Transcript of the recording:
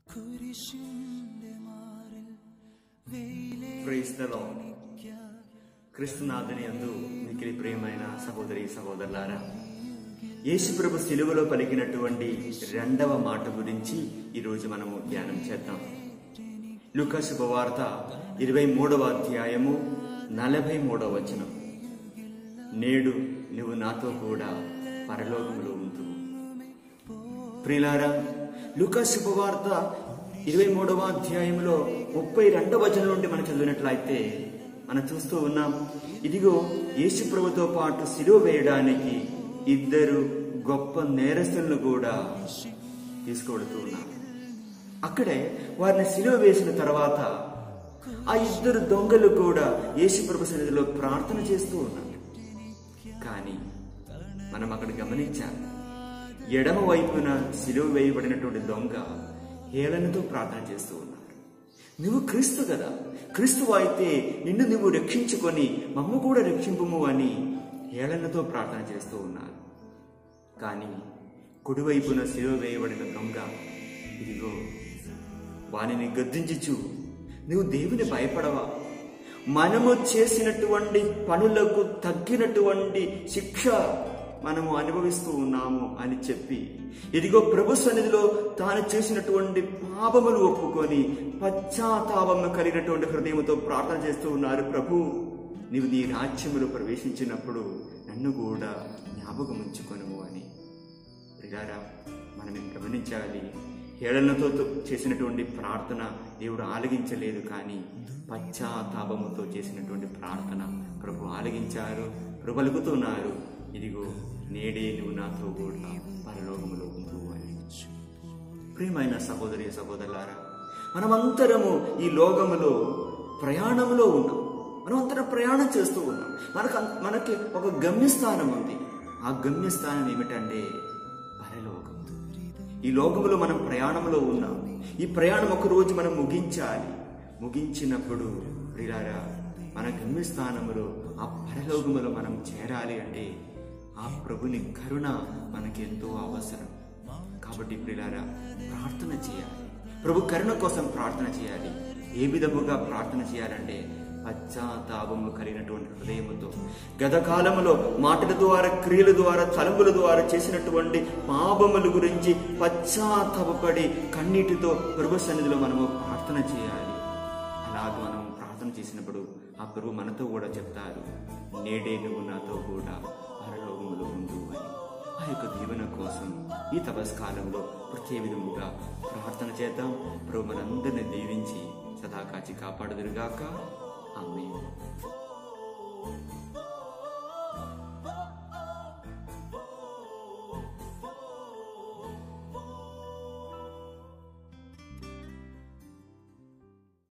കുരിശിന്റെ മാറിൽ വെയിലേ ప్రైజ్ ద లార్డ్ క్రీస్తునాథుని యందు మిక్కిలి ప్రియమైన సహోదరి సహోదరులారా యేసుప్రభు సిలువలో పలికినటువంటి రెండవ మాట గురించి ఈరోజు మనము ధ్యానం చేద్దాం లుకా శుభవార్త ఇరవై మూడవ అధ్యాయము నలభై మూడవ వచనం నేడు నువ్వు నాతో కూడా పరలోకములో ఉంటువు ప్రియులారా లుకా శుభవార్త ఇరవై మూడవ అధ్యాయంలో ముప్పై రెండవ వచనం నుండి మనం చదివినట్లయితే మనం చూస్తూ ఉన్నాం ఇదిగో యేసు ప్రభుతో పాటు సిలువ వేయడానికి ఇద్దరు గొప్ప నేరస్తులను కూడా తీసుకువెడుతూ ఉన్నారు అక్కడే వారిని సిలువ వేసిన తర్వాత ఆ ఇద్దరు దొంగలు కూడా యేసు ప్రభు సన్నిధిలో ప్రార్థన చేస్తూ ఉన్నారు కానీ మనం అక్కడ గమనించాలి ఎడమ వైపున సిలువ వేయబడినటువంటి దొంగ హేళనతో ప్రార్థన చేస్తూ ఉన్నారు నువ్వు క్రీస్తు కదా క్రీస్తు అయితే నిన్ను నువ్వు రక్షించుకొని మమ్మ కూడా రక్షింపుము అని హేళనతో ప్రార్థన చేస్తూ ఉన్నారు కానీ కుడివైపున సిలువ వేయబడిన దొంగ ఇదిగో వానిని గద్దించుచు నువ్వు దేవుని భయపడవా మనము చేసినటువంటి పనులకు తగ్గినటువంటి శిక్ష మనము అనుభవిస్తూ ఉన్నాము అని చెప్పి ఇదిగో ప్రభు సన్నిధిలో తాను చేసినటువంటి పాపములు ఒప్పుకొని పశ్చాత్తాపము కలిగినటువంటి హృదయంతో ప్రార్థన చేస్తూ ఉన్నారు ప్రభు నీవు నీ రాజ్యములో ప్రవేశించినప్పుడు నన్ను కూడా జ్ఞాపకం ఉంచుకొనుము అని ప్రియారా మనం ఇది గమనించాలి హేళనతో చేసినటువంటి ప్రార్థన దేవుడు ఆలగించలేదు కానీ పశ్చాత్తాపముతో చేసినటువంటి ప్రార్థన ప్రభు ఆలగించారు ప్రభు అలుగుతున్నారు ఇదిగో నేడే నువ్వు నాతో కూడా పరలోకములో ఉండు అని ప్రియమైన సహోదరి సహోదరులారా మనమంతరము ఈ లోకములో ప్రయాణంలో ఉన్నాం మనం అందరం ప్రయాణం చేస్తూ ఉన్నాం మనకు అం- మనకి ఒక గమ్యస్థానం ఉంది ఆ గమ్యస్థానం ఏమిటంటే పరలోకం ఈ లోకములో మనం ప్రయాణంలో ఉన్నాం ఈ ప్రయాణం ఒక రోజు మనం ముగించాలి ముగించినప్పుడు ప్రియులారా మన గమ్యస్థానములో ఆ పరలోకములో మనం చేరాలి అంటే ఆ ప్రభుని కరుణ మనకి ఎంతో అవసరం కాబట్టి ప్రియులారా ప్రార్థన చేయాలి ప్రభు కరుణ కోసం ప్రార్థన చేయాలి ఏ విధముగా ప్రార్థన చేయాలంటే పశ్చాత్తాపము కలిగినటువంటి హృదయముతో గతకాలములో మాటల ద్వారా క్రియల ద్వారా తలంపుల ద్వారా చేసినటువంటి పాపముల గురించి పశ్చాత్తాపడి కన్నీటితో ప్రభు సన్నిధిలో మనము ప్రార్థన చేయాలి అలాగ మనం ప్రార్థన చేసినప్పుడు ఆ ప్రభు మనతో కూడా చెప్తారు నేడే నువ్వు నాతో కూడా పరలోకములో ఉండు అని ఆ యొక్క దీవెన కోసం ఈ తపస్కాలంలో ప్రత్యేక విధముగా ప్రార్థన చేద్దాం ప్రభు మనందరిని దీవించి సదా కాచి కాపాడుదురుగాక ఆమె